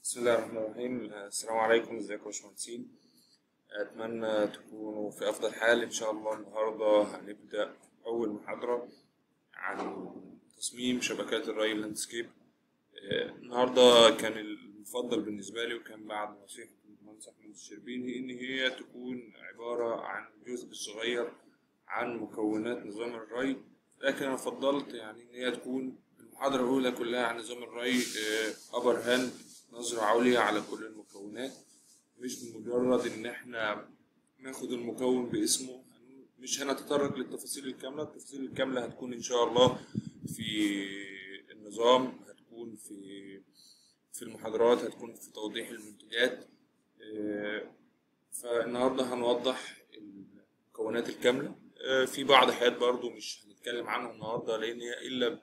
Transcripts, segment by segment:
بسم الله الرحمن الرحيم السلام عليكم ازيكم يا باشمهندسين اتمنى تكونوا في افضل حال ان شاء الله النهارده هنبدا اول محاضره عن تصميم شبكات الري اللاندسكيب آه، النهارده كان المفضل بالنسبه لي وكان بعد نصيحه المهندس احمد الشربيني ان هي تكون عباره عن جزء صغير عن مكونات نظام الري لكن انا فضلت يعني ان هي تكون المحاضره الاولى كلها عن نظام الري ابر هاند نظرة عليا على كل المكونات مش مجرد ان احنا ناخد المكون باسمه مش هنتطرق للتفاصيل الكاملة التفاصيل الكاملة هتكون ان شاء الله في النظام هتكون في في المحاضرات هتكون في توضيح المنتجات آه، فالنهاردة هنوضح المكونات الكاملة آه، في بعض حاجات برضو مش هنتكلم عنها النهاردة لان هي الا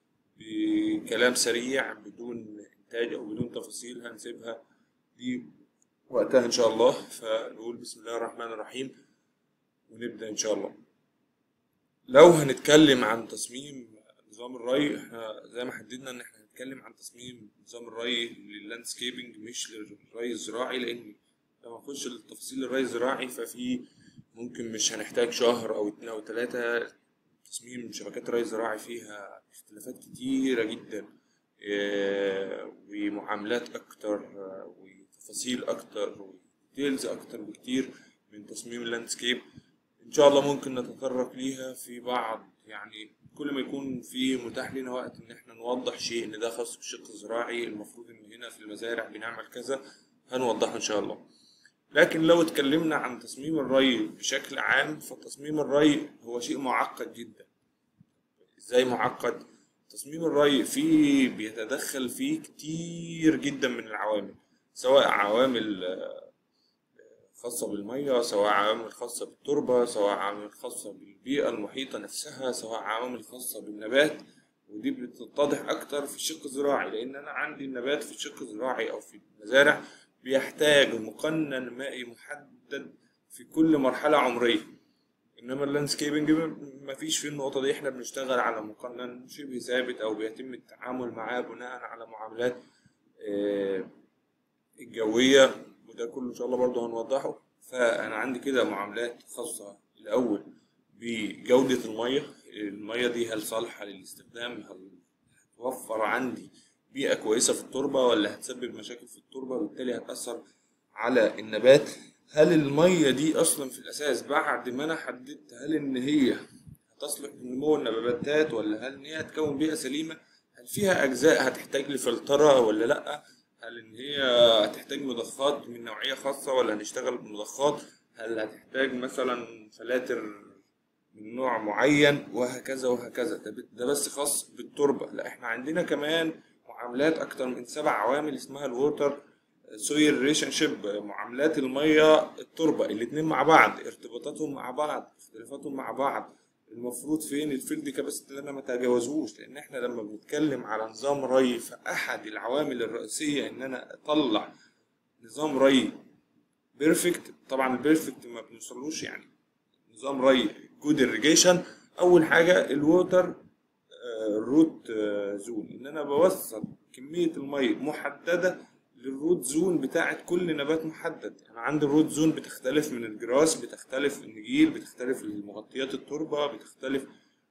بكلام سريع بدون انتاج او بدون تفاصيل هنسيبها دي وقتها ان شاء الله فنقول بسم الله الرحمن الرحيم ونبدا ان شاء الله لو هنتكلم عن تصميم نظام الري احنا زي ما حددنا ان احنا هنتكلم عن تصميم نظام الري لللاندسكيبنج مش للري الزراعي لان لو هنخش لتفاصيل الري الزراعي ففي ممكن مش هنحتاج شهر او اتنين او تلاتة تصميم شبكات ري زراعي فيها اختلافات كتيرة جدا آه، ومعاملات اكتر آه، وتفاصيل اكتر وديتيلز اكتر بكتير من تصميم اللاندسكيب ان شاء الله ممكن نتطرق ليها في بعض يعني كل ما يكون في متاح لنا وقت ان احنا نوضح شيء ان ده خاص بالشق الزراعي المفروض ان هنا في المزارع بنعمل كذا هنوضحه ان شاء الله لكن لو اتكلمنا عن تصميم الري بشكل عام فتصميم الري هو شيء معقد جدا ازاي معقد تصميم الري فيه بيتدخل فيه كتير جدا من العوامل سواء عوامل آه، خاصة بالمية سواء عوامل خاصة بالتربة سواء عوامل خاصة بالبيئة المحيطة نفسها سواء عوامل خاصة بالنبات ودي بتتضح أكتر في الشق الزراعي لأن أنا عندي النبات في الشق الزراعي أو في المزارع بيحتاج مقنن مائي محدد في كل مرحلة عمرية انما اللاندسكيبنج مفيش فيه النقطه دي احنا بنشتغل على مقنن شبه ثابت او بيتم التعامل معاه بناء على معاملات آه، الجويه وده كله ان شاء الله برضه هنوضحه فانا عندي كده معاملات خاصه الاول بجوده الميه الميه دي هل صالحه للاستخدام هل هتوفر عندي بيئه كويسه في التربه ولا هتسبب مشاكل في التربه وبالتالي هتاثر على النبات هل المية دي أصلا في الأساس بعد ما أنا حددت هل إن هي هتصلح لنمو النباتات ولا هل إن هي هتكون بيئة سليمة هل فيها أجزاء هتحتاج لفلترة ولا لأ هل إن هي هتحتاج مضخات من نوعية خاصة ولا هنشتغل بمضخات هل هتحتاج مثلا فلاتر من نوع معين وهكذا وهكذا ده ب- ده بس خاص بالتربة لا احنا عندنا كمان معاملات أكتر من سبع عوامل اسمها الووتر سويل ريليشن شيب معاملات الميه التربه الاتنين مع بعض ارتباطاتهم مع بعض اختلافاتهم مع بعض المفروض فين الفيلد كاباسيتي اللي انا ما تجاوزوش لان احنا لما بنتكلم على نظام ري فاحد العوامل الرئيسيه ان انا اطلع نظام ري بيرفكت طبعا البيرفكت ما بنوصلوش يعني نظام ري جود irrigation اول حاجه الووتر الروت زون ان انا بوصل كميه الميه محدده للروت زون بتاعت كل نبات محدد انا عندي الروت زون بتختلف من الجراس بتختلف النجيل بتختلف لمغطيات التربه بتختلف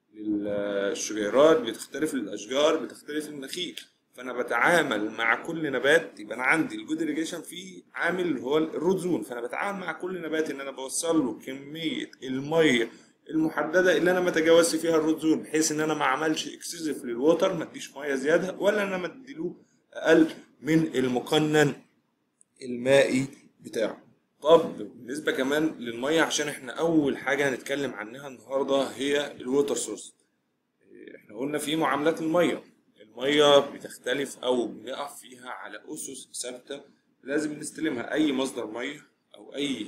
للشجيرات بتختلف للاشجار بتختلف للنخيل فانا بتعامل مع كل نبات يبقى انا عندي الجود irrigation فيه عامل اللي هو الروت زون فانا بتعامل مع كل نبات ان انا بوصل له كميه الميه المحدده اللي انا ما تجاوزش فيها الروت زون بحيث ان انا ما اعملش اكسسيف للوتر ما اديش ميه زياده ولا انا ما اديلوه اقل من المقنن المائي بتاعه طب بالنسبة كمان للمية عشان احنا أول حاجة هنتكلم عنها النهاردة هي الووتر سورس احنا قلنا في معاملات المية المية بتختلف أو بنقف فيها على أسس ثابتة لازم نستلمها أي مصدر مية أو أي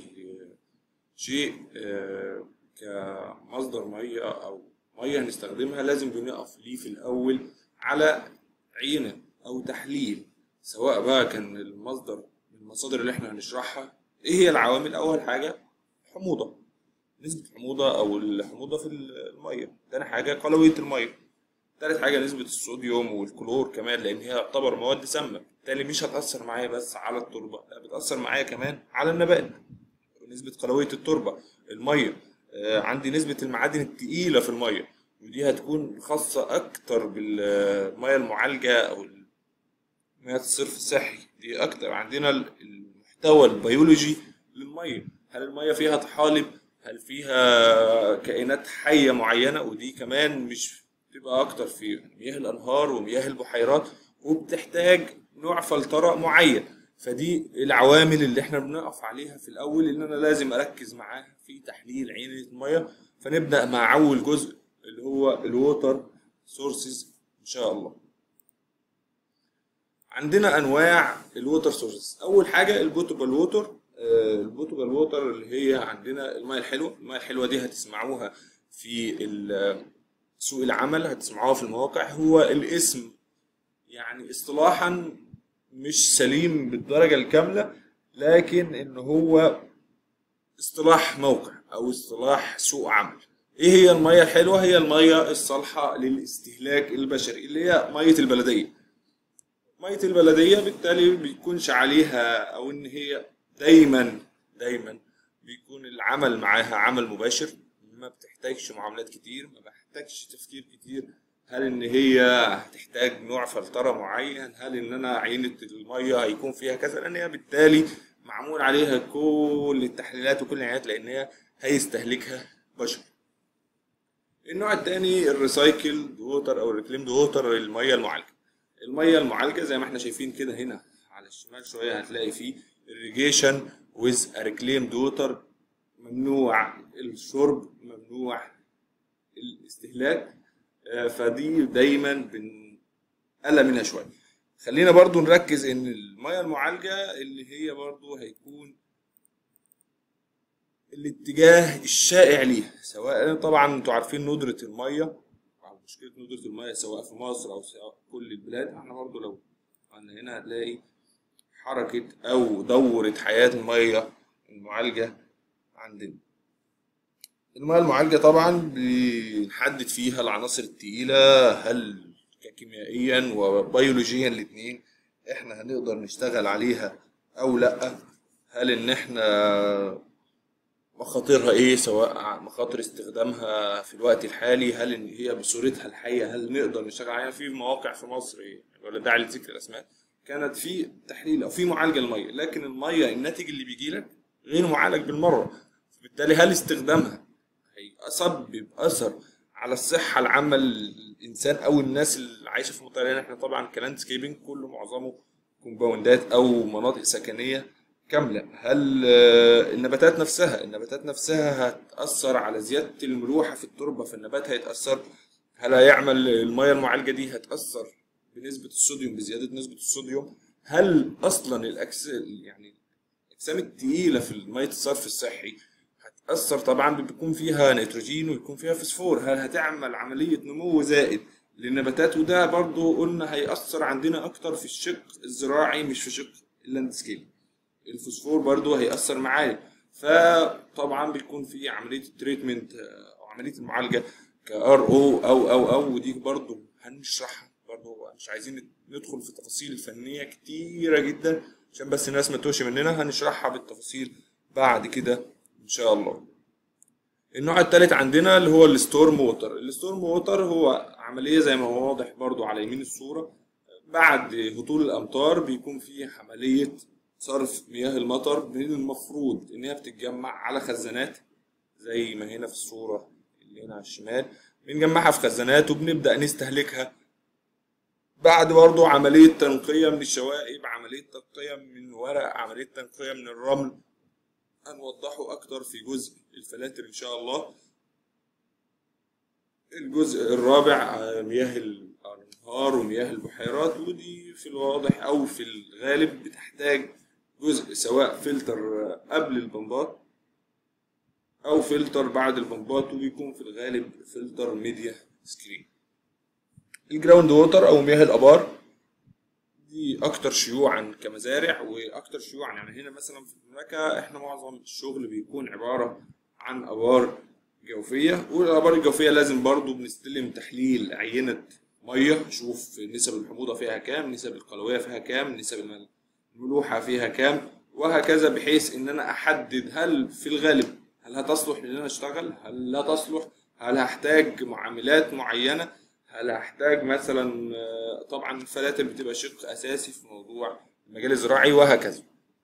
شيء آه، كمصدر مية أو مية هنستخدمها لازم بنقف ليه في الأول على عينة أو تحليل سواء بقى كان المصدر من المصادر اللي احنا هنشرحها ايه هي العوامل أول حاجة حموضة نسبة الحموضة أو الحموضة في المية تاني حاجة قلوية المية تالت حاجة نسبة الصوديوم والكلور كمان لأن هي تعتبر مواد سامة بالتالي مش هتأثر معايا بس على التربة لا بتأثر معايا كمان على النبات نسبة قلوية التربة المية آه، عندي نسبة المعادن التقيلة في المية ودي هتكون خاصة أكتر بالمية المعالجة أو مياه الصرف الصحي دي أكتر عندنا المحتوى البيولوجي للمية هل المية فيها طحالب هل فيها كائنات حية معينة ودي كمان مش بتبقى أكتر في مياه الأنهار ومياه البحيرات وبتحتاج نوع فلترة معين فدي العوامل اللي احنا بنقف عليها في الأول إن أنا لازم أركز معاها في تحليل عينة المية فنبدأ مع أول جزء اللي هو الووتر سورسز إن شاء الله عندنا انواع الووتر سورسز اول حاجه البوتبل ووتر البوتبل ووتر اللي هي عندنا الميه الحلوه الميه الحلوه دي هتسمعوها في ال- سوق العمل هتسمعوها في المواقع هو الاسم يعني اصطلاحا مش سليم بالدرجه الكامله لكن ان هو اصطلاح موقع او اصطلاح سوق عمل ايه هي الميه الحلوه هي الميه الصالحه للاستهلاك البشري اللي هي ميه البلديه ميه البلديه بالتالي بيكونش عليها او ان هي دايما دايما بيكون العمل معاها عمل مباشر ما بتحتاجش معاملات كتير ما بحتاجش تفكير كتير هل ان هي هتحتاج نوع فلتره معين هل ان انا عينه الميه هيكون فيها كذا لان هي بالتالي معمول عليها كل التحليلات وكل العنايات لان هي هيستهلكها بشر النوع الثاني الريسايكل ووتر او الريكليمد ووتر الميه المعالجه الميه المعالجه زي ما احنا شايفين كده هنا على الشمال شويه هتلاقي فيه irrigation with a reclaimed water ممنوع الشرب ممنوع الاستهلاك آه، فدي دايما بنقلق منها شويه خلينا برضو نركز ان الميه المعالجه اللي هي برضو هيكون الاتجاه الشائع ليها سواء طبعا انتوا عارفين ندره الميه او مشكله ندره الميه سواء في مصر او سواء كل البلاد احنا برضو لو عندنا هنا هتلاقي حركه او دوره حياه الميه المعالجه عندنا الميه المعالجه طبعا بنحدد فيها العناصر التقيله هل كيميائيا وبيولوجيا الاثنين احنا هنقدر نشتغل عليها او لا هل ان احنا مخاطرها ايه سواء مخاطر استخدامها في الوقت الحالي هل ان هي بصورتها الحيه هل نقدر نشتغل عليها في مواقع في مصر إيه؟ ولا داعي لذكر الاسماء كانت في تحليل او في معالجه الميه لكن الميه الناتج اللي بيجي لك غير معالج بالمره بالتالي هل استخدامها هيسبب اثر على الصحه العامه للانسان او الناس اللي عايشه في المنطقه لان احنا طبعا كلاندسكيبنج كله معظمه كومباوندات او مناطق سكنيه كامله هل آه، النباتات نفسها النباتات نفسها هتاثر على زياده الملوحه في التربه فالنبات هيتاثر هل هيعمل الميه المعالجه دي هتاثر بنسبه الصوديوم بزياده نسبه الصوديوم هل اصلا الاكس يعني الاجسام التقيله في ميه الصرف الصحي هتاثر طبعا بيكون فيها نيتروجين ويكون فيها فوسفور هل هتعمل عمليه نمو زائد للنباتات وده برضو قلنا هيأثر عندنا أكتر في الشق الزراعي مش في شق اللاندسكيب الفوسفور برضو هيأثر معايا فطبعا بيكون في عملية التريتمنت أو عملية المعالجة كار او او او او ودي برضو هنشرحها برضو مش عايزين ندخل في تفاصيل فنية كتيرة جدا عشان بس الناس ما توش مننا هنشرحها بالتفاصيل بعد كده ان شاء الله النوع الثالث عندنا اللي هو الستورم ووتر الستورم ووتر هو عملية زي ما هو واضح برضو على يمين الصورة بعد هطول الأمطار بيكون في عملية صرف مياه المطر من المفروض إن هي بتتجمع على خزانات زي ما هنا في الصورة اللي هنا على الشمال بنجمعها في خزانات وبنبدأ نستهلكها بعد برضو عملية تنقية من الشوائب عملية تنقية من ورق عملية تنقية من الرمل هنوضحه أكتر في جزء الفلاتر إن شاء الله الجزء الرابع آه، مياه الأنهار ومياه البحيرات ودي في الواضح أو في الغالب بتحتاج جزء سواء فلتر آه، قبل البمبات أو فلتر بعد البمبات وبيكون في الغالب فلتر ميديا سكرين الجراوند ووتر أو مياه الآبار دي اكتر شيوعا كمزارع واكتر شيوعا يعني هنا مثلا في المملكه احنا معظم الشغل بيكون عباره عن ابار جوفيه والابار الجوفيه لازم برضو بنستلم تحليل عينه ميه اشوف نسب الحموضه فيها كام نسب القلويه فيها كام نسب الملوحه فيها كام وهكذا بحيث ان انا احدد هل في الغالب هل هتصلح ان انا اشتغل هل لا تصلح هل هحتاج معاملات معينه هل هحتاج مثلا آه، طبعا الفلاتر بتبقى شق اساسي في موضوع المجال الزراعي وهكذا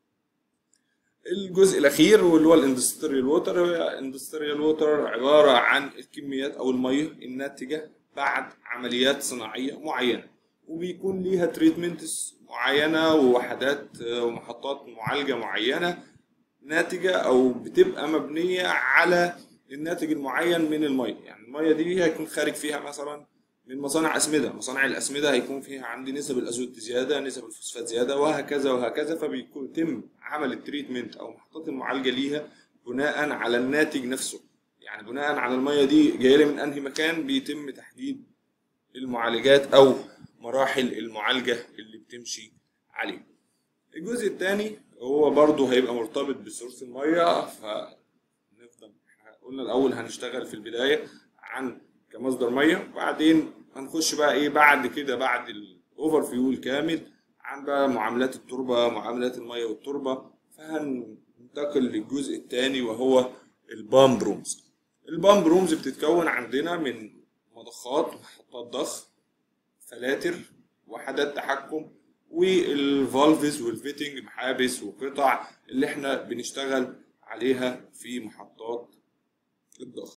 الجزء الاخير واللي هو الاندستريال ووتر الاندستريال ووتر عباره عن الكميات او الميه الناتجه بعد عمليات صناعيه معينه وبيكون ليها تريتمنتس معينه ووحدات آه، ومحطات معالجه معينه ناتجه او بتبقى مبنيه على الناتج المعين من الميه يعني الميه دي هيكون خارج فيها مثلا من مصانع اسمده مصانع الاسمده هيكون فيها عندي نسب الازوت زياده نسب الفوسفات زياده وهكذا وهكذا فبيتم عمل التريتمنت او محطات المعالجه ليها بناء على الناتج نفسه يعني بناء على الميه دي جايه لي من انهي مكان بيتم تحديد المعالجات او مراحل المعالجه اللي بتمشي عليه الجزء الثاني هو برضه هيبقى مرتبط بسورس الميه فنفضل قلنا الاول هنشتغل في البدايه عن كمصدر ميه وبعدين هنخش بقى ايه بعد كده بعد الاوفر فيو الكامل عن بقى معاملات التربه معاملات الميه والتربه فهننتقل للجزء الثاني وهو البامب رومز البامب رومز بتتكون عندنا من مضخات محطات ضخ فلاتر وحدات تحكم والفالفز والفيتنج محابس وقطع اللي احنا بنشتغل عليها في محطات الضغط